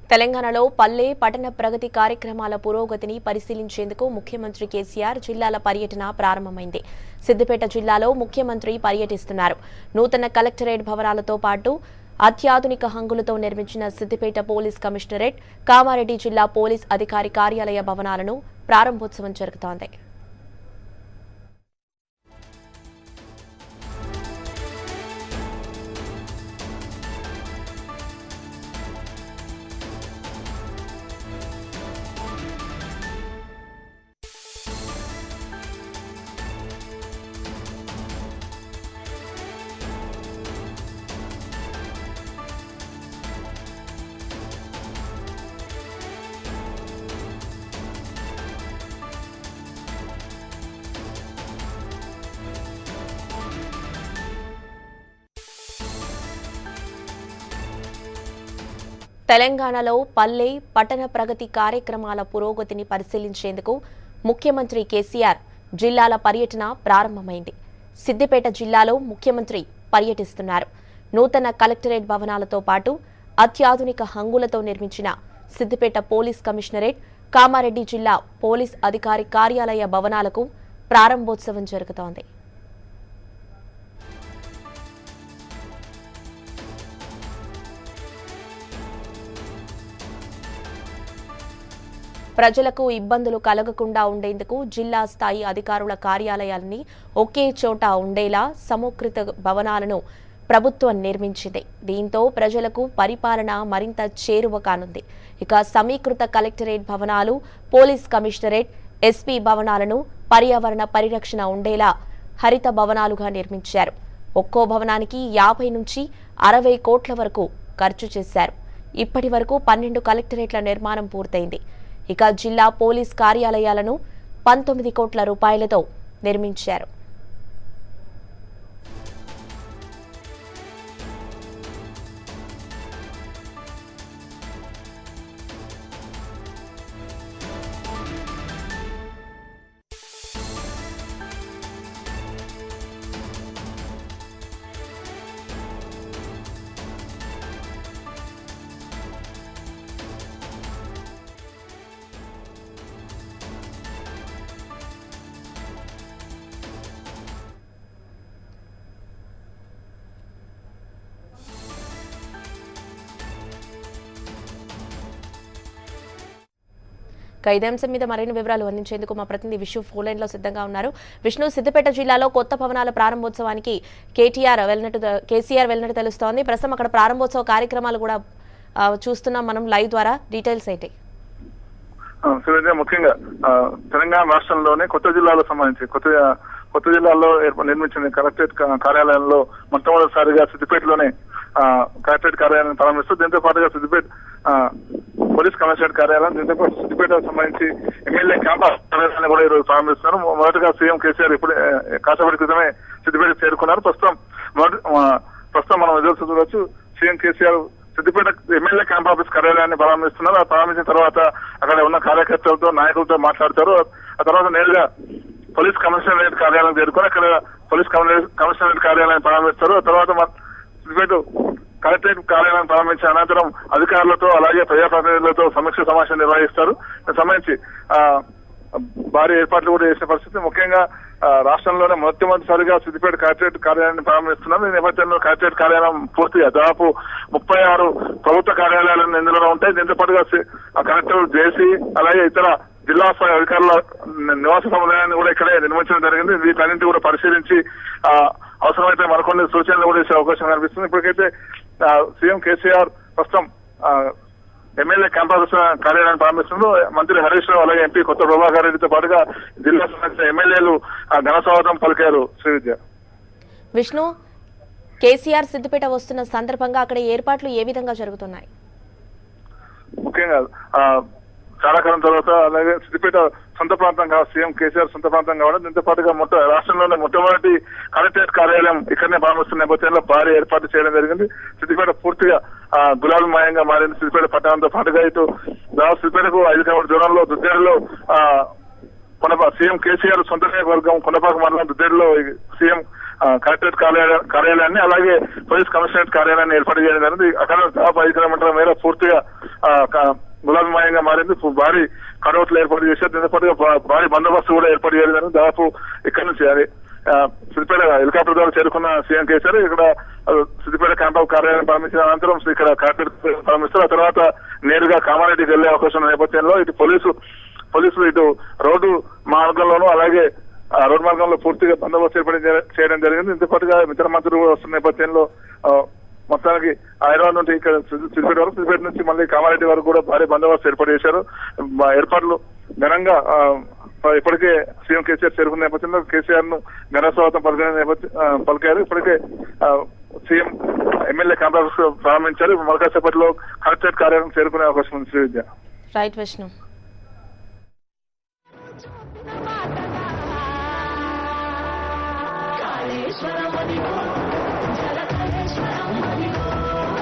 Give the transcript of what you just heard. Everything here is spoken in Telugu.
తెలంగాణలో పల్లె పట్టణ ప్రగతి కార్యక్రమాల పురోగతిని పరిశీలించేందుకు ముఖ్యమంత్రి కేసీఆర్ జిల్లాల పర్యటన ప్రారంభమైంది సిద్దిపేట జిల్లాలో ముఖ్యమంత్రి పర్యటిస్తున్నారు నూతన కలెక్టరేట్ భవనాలతో పాటు అత్యాధునిక హంగులతో నిర్మించిన సిద్దిపేట పోలీస్ కమిషనరేట్ కామారెడ్డి జిల్లా పోలీస్ అధికారి కార్యాలయ భవనాలను ప్రారంభోత్సవం జరుగుతోంది తెలంగాణలో పల్లె పట్టణ ప్రగతి కార్యక్రమాల పురోగతిని పరిశీలించేందుకు ముఖ్యమంత్రి కేసీఆర్ జిల్లాల పర్యటన ప్రారంభమైంది సిద్దిపేట జిల్లాలో ముఖ్యమంత్రి పర్యటిస్తున్నారు నూతన కలెక్టరేట్ భవనాలతో పాటు అత్యాధునిక హంగులతో నిర్మించిన సిద్దిపేట పోలీస్ కమిషనరేట్ కామారెడ్డి జిల్లా పోలీస్ అధికారి కార్యాలయ భవనాలకు ప్రారంభోత్సవం జరుగుతోంది ప్రజలకు ఇబ్బందులు కలగకుండా ఉండేందుకు జిల్లా స్థాయి అధికారుల కార్యాలయాల్ని ఒకే చోట ఉండేలా సమకృత భవనాలను ప్రభుత్వం నిర్మించింది దీంతో ప్రజలకు పరిపాలన మరింత చేరువ కానుంది ఇక సమీకృత కలెక్టరేట్ భవనాలు పోలీస్ కమిషనరేట్ ఎస్పీ భవనాలను పర్యావరణ పరిరక్షణ ఉండేలా హరిత భవనాలుగా నిర్మించారు ఒక్కో భవనానికి యాభై నుంచి అరవై కోట్ల వరకు ఖర్చు చేశారు ఇప్పటి వరకు పన్నెండు కలెక్టరేట్ల నిర్మాణం పూర్తయింది ఇక జిల్లా పోలీస్ కార్యాలయాలను పంతొమ్మిది కోట్ల రూపాయలతో నిర్మించారు ఇక ఇదే అంశం మీద మరిన్ని వివరాలు అందించేందుకు మా ప్రతినిధి విష్ణు ఫోన్ లైన్ లో సిద్ధంగా ఉన్నారు విష్ణు సిద్దిపేట జిల్లాలో కొత్త భవనాల ప్రారంభోత్సవానికి కేటీఆర్ వెళ్ళినట్టు కేసీఆర్ వెళ్ళినట్టు తెలుస్తోంది ప్రస్తుతం అక్కడ ప్రారంభోత్సవ కార్యక్రమాలు కూడా ఆ, చూస్తున్నాం మనం లైవ్ ద్వారా డీటెయిల్స్ ఏంటి ఆ, సురేంద్ర ముఖ్యంగా ఆ, తెలంగాణ రాష్ట్రంలోనే కొత్త జిల్లాలకు సంబంధించి కొత్త కొత్త జిల్లాల్లో ఏర్ప- నిర్మించిన కలెక్టరేట్ కా- కార్యాలయంలో మొట్టమొదటిసారిగా సిద్దిపేటలోనే ఆ, కలెక్టరేట్ కార్యాలయం ప్రారంభిస్తూ దీంతో పాటుగా సిద్దిపేట ఆ, పోలీస్ కమిషనరేట్ కార్యాలయం దీంతో పాటు సిద్దిపేటకు సంబంధించి ఎమ్మెల్యే క్యాంపస్ కార్యాలయాన్ని కూడా ఈరోజు ప్రారంభిస్తున్నారు మొ- మొదటగా సీఎం కేసీఆర్ ఇప్పుడే ఆ, కాసేపటి క్రితమే సిద్దిపేట చేరుకున్నారు ప్రస్తుతం మొదటి ఆ, ప్రస్తుతం మనం ఎదురు చూడవచ్చు CM KCR Siddipet MLA camp office కార్యాలయాన్ని ప్రారంభిస్తున్నారు ఆ ప్రారంభించిన తర్వాత అక్కడ ఉన్న కార్యకర్తలతో నాయకులతో మాట్లాడతారు ఆ తర్వాత నేరుగా పోలీస్ కమిషనరేట్ కార్యాలయం చేరుకొని అక్కడ పోలీస్ కమిషనరేట్ కమిషనరేట్ కార్యాలయం ప్రారంభిస్తారు ఆ తర్వాత మ- సిద్దిపేట కలెక్టరేట్ కార్యాలయం ప్రారంభించిన అనంతరం అధికారులతో అలాగే ప్రజాప్రతినిధులతో సమీక్ష సమావేశం నిర్వహిస్తారు దానికి సంబంధించి ఆ భారీ ఏర్పాట్లు కూడా చేసిన పరిస్థితి ముఖ్యంగా ఆ, రాష్ట్రంలోనే మొట్టమొదటిసారిగా సిద్దిపేట కలెక్టరేట్ కార్యాలయాన్ని ప్రారంభిస్తున్నారు ఈ నేపథ్యంలో కలెక్టరేట్ కార్యాలయం పూర్తిగా దాదాపు ముప్పై ఆరు ప్రభుత్వ కార్యాలయాలు ఇందులో ఉంటాయి దీంతో పాటుగా సి- ఆ కలెక్టర్ జేసీ అలాగే ఇతర జిల్లా స్థాయి అధికారుల నివాస సముదాయాన్ని కూడా ఇక్కడే నిర్మించడం జరిగింది వీటన్నింటి కూడా పరిశీలించి ఆ, అవసరమైతే మరికొన్ని సూచనలు కూడా ఇచ్చే అవకాశం కనిపిస్తుంది ఇప్పటికైతే ఆ, సీఎం కేసీఆర్ ప్రస్తుతం ఆ, ఎమ్మెల్యే క్యాంపస్ కార్యాలయాన్ని ప్రారంభిస్తున్నారు మంత్రి హరీష్ రావు అలాగే ఎంపీ కొత్త ప్రభాకర్ రెడ్డితో పాటుగా జిల్లా సంబంధించిన ఎమ్మెల్యేలు ఆ, ఘన స్వాగతం పలికారు శ్రీవిద్య విష్ణు కేసీఆర్ సిద్దిపేట వస్తున్న సందర్భంగా అక్కడ ఏర్పాట్లు ఏ విధంగా జరుగుతున్నాయి ముఖ్యంగా ఆ, చాలా కాలం తర్వాత అలాగే సిద్దిపేట సొంత ప్రాంతం కావాలి సీఎం కేసీఆర్ సొంత ప్రాంతం కావడం దీంతో పాటుగా మొట్ట రాష్ట్రంలోనే మొట్టమొదటి కలెక్టరేట్ కార్యాలయం ఇక్కడనే ప్రారంభిస్తున్న నేపథ్యంలో భారీ ఏర్పాటు చేయడం జరిగింది సిద్దిపేట పూర్తిగా ఆ, గులాబీమయంగా మారింది సిద్దిపేట పట్టణంతో పాటుగా ఇటు దాదాపు సిద్దిపేటకు ఐదు కిలోమీటర్ దూరంలో దుద్దేడులో ఆ, కొనపా సీఎం కేసీఆర్ సొంత నియోజకవర్గం కొండపాక మండలం దుద్దేడులో ఈ సీఎం ఆ, కలెక్టరేట్ కార్యాలయ కార్యాలయాన్ని అలాగే పోలీస్ కమిషనరేట్ కార్యాలయాన్ని ఏర్పాటు చేయడం జరిగింది అక్కడ దాదాపు ఐదు కిలోమీటర్ల మేర పూర్తిగా ఆ, క- గులాబీమయంగా మారింది పు- భారీ కడౌట్లు ఏర్పాటు చేశారు దీంతో పాటుగా భా- భారీ బందోబస్తు కూడా ఏర్పాటు చేయడం జరిగింది దాదాపు ఇక్కడ నుంచి అది ఆ, సిద్దిపేట హెలికాప్టర్ ద్వారా చేరుకున్న సీఎం కేసీఆర్ ఇక్కడ ఆ, సిద్దిపేట క్యాంప్ ఆఫ్ కార్యాలయం ప్రారంభించిన అనంతరం ఇక్కడ కలెక్టరేట్ ప్రారంభిస్తారు ఆ తర్వాత నేరుగా కామారెడ్డికి వెళ్లే అవకాశం ఉన్న నేపథ్యంలో ఇటు పోలీసు పోలీసులు ఇటు రోడ్డు మార్గంలోనూ అలాగే ఆ రోడ్డు మార్గంలో పూర్తిగా బందోబస్తు ఏర్పాటు చే- చేయడం జరిగింది ఇంత పాటుగా ఇతర మంత్రులు కూడా వస్తున్న నేపథ్యంలో ఆ, మొత్తానికి హైదరాబాద్ నుండి ఇక్కడ సిద్ది- సిద్దిపేట వరకు సిద్దిపేట నుంచి మళ్ళీ కామారెడ్డి వరకు కూడా భారీ బందోబస్తు ఏర్పాటు చేశారు మా ఏర్పాట్లు ఘనంగా ఆ, ఇప్పటికే సీఎం కేసీఆర్ చేరుకున్న నేపథ్యంలో కేసీఆర్ ను ఘన స్వాగతం పలికిన నేపథ్యం ఆ, పలికారు ఇప్పటికే ఆ, సీఎం ఎమ్మెల్యే కాంప్లెక్స్ ప్రారంభించారు ఇప్పుడు మరకాసేపట్లో కలెక్టరేట్ కార్యాలయం చేరుకునే అవకాశం ఉంది శ్రీ విద్య రైట్ విష్ణు కాళేశ్వరమని